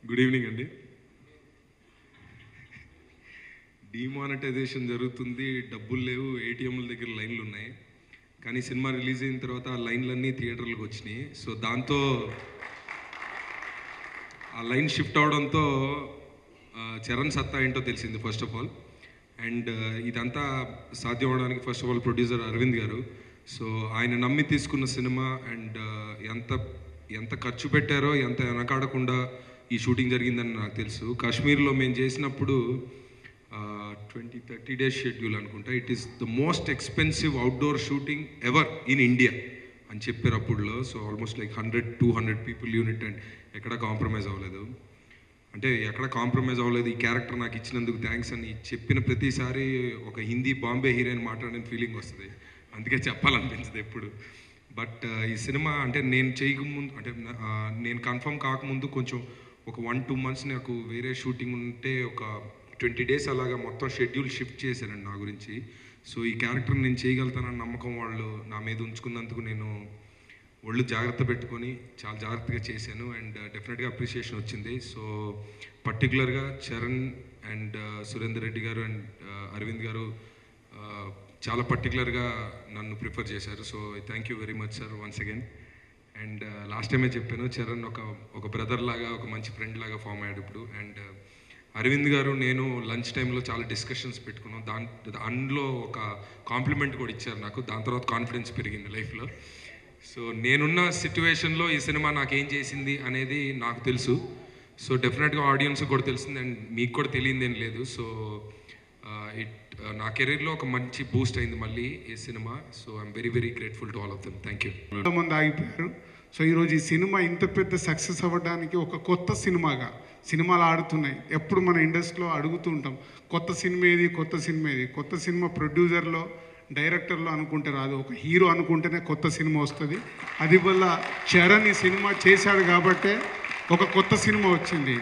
good evening అండి demonetisation జరుగుతుంది డబ్బులు లేవు ఏటీఎంల దగ్గర లైన్లు ఉన్నాయి కానీ సినిమా రిలీజ్ అయిన తర్వాత ఆ లైన్లన్నీ థియేటర్లకు వచ్చినాయి సో దాంతో ఆ లైన్ షిఫ్ట్ అవడంతో ఆ, చరణ్ సత్తా ఏంటో తెలిసింది ఫస్ట్ ఆఫ్ ఆల్ అండ్ ఇదంతా సాధ్యం అవడానికి first of all producer Aravind గారు సో ఆయన నమ్మి తీసుకున్న సినిమా అండ్ ఎంత ఎంత ఖర్చు పెట్టారో ఎంత వెనకాడకుండా ఈ షూటింగ్ జరిగిందని నాకు తెలుసు కాశ్మీర్లో మేము చేసినప్పుడు ట్వంటీ థర్టీ డేస్ షెడ్యూల్ అనుకుంటా it is the most expensive outdoor shooting ever in India అని చెప్పారు అప్పుడులో so almost like hundred two hundred people unit and ఎక్కడ కాంప్రమైజ్ అవ్వలేదు అంటే ఎక్కడ కాంప్రమైజ్ అవ్వలేదు ఈ క్యారెక్టర్ నాకు ఇచ్చినందుకు థ్యాంక్స్ అని చెప్పిన ప్రతిసారి ఒక హిందీ బాంబే హీరోయిన్ మాట్లాడిన ఫీలింగ్ వస్తుంది అందుకే చెప్పాలనిపించదు ఎప్పుడు బట్ ఈ సినిమా అంటే నేను చేయకముందు అంటే ఆ, నేను కన్ఫర్మ్ కాకముందు కొంచెం ఒక వన్ టూ మంత్స్ నాకు వేరే షూటింగ్ ఉంటే ఒక ట్వంటీ డేస్ అలాగా మొత్తం షెడ్యూల్ షిఫ్ట్ చేశారండి నా గురించి సో ఈ క్యారెక్టర్ నేను చేయగలుగుతానన్న నమ్మకం వాళ్ళు నా మీద ఉంచుకున్నందుకు నేను ఒళ్ళు జాగ్రత్త పెట్టుకొని చాలా జాగ్రత్తగా చేశాను అండ్ డెఫినెట్గా అప్రిషియేషన్ వచ్చింది సో పర్టికులర్గా చరణ్ అండ్ సురేందర్ రెడ్డి గారు అండ్ అరవింద్ గారు ఆ, చాలా పర్టికులర్గా నన్ను ప్రిఫర్ చేశారు so thank you very much sir once again and last టైమే చెప్పాను చరణ్ ఒక ఒక బ్రదర్ లాగా ఒక మంచి ఫ్రెండ్ లాగా ఫామ్ అయ్యాడు ఇప్పుడు అండ్ అరవింద్ గారు నేను లంచ్ టైంలో చాలా డిస్కషన్స్ పెట్టుకున్నాం దాని అందులో ఒక కాంప్లిమెంట్ కూడా ఇచ్చారు నాకు దాని తర్వాత కాన్ఫిడెన్స్ పెరిగింది లైఫ్లో సో నేనున్న సిచ్యువేషన్లో ఈ సినిమా నాకు ఏం చేసింది అనేది నాకు తెలుసు సో డెఫినెట్గా ఆడియన్స్ కూడా తెలిసింది అండ్ మీకు కూడా తెలియంది ఏం లేదు సో ఇట్ నా కెరీర్లో ఒక మంచి బూస్ట్ అయింది మళ్ళీ ఈ cinema so I'm very very grateful to all of them thank you మంది ఆగిపోయారు సో ఈరోజు ఈ సినిమా ఇంత పెద్ద సక్సెస్ అవ్వడానికి ఒక కొత్త సినిమాగా సినిమాలు ఆడుతున్నాయి ఎప్పుడు మన ఇండస్ట్రీలో అడుగుతూ ఉంటాం కొత్త సినిమా ఏది కొత్త సినిమా ఏది కొత్త సినిమా ప్రొడ్యూసర్లో డైరెక్టర్లో అనుకుంటే రాదు ఒక హీరో అనుకుంటేనే కొత్త సినిమా వస్తుంది అది వల్ల చరణ్ ఈ సినిమా చేశాడు కాబట్టే ఒక కొత్త సినిమా వచ్చింది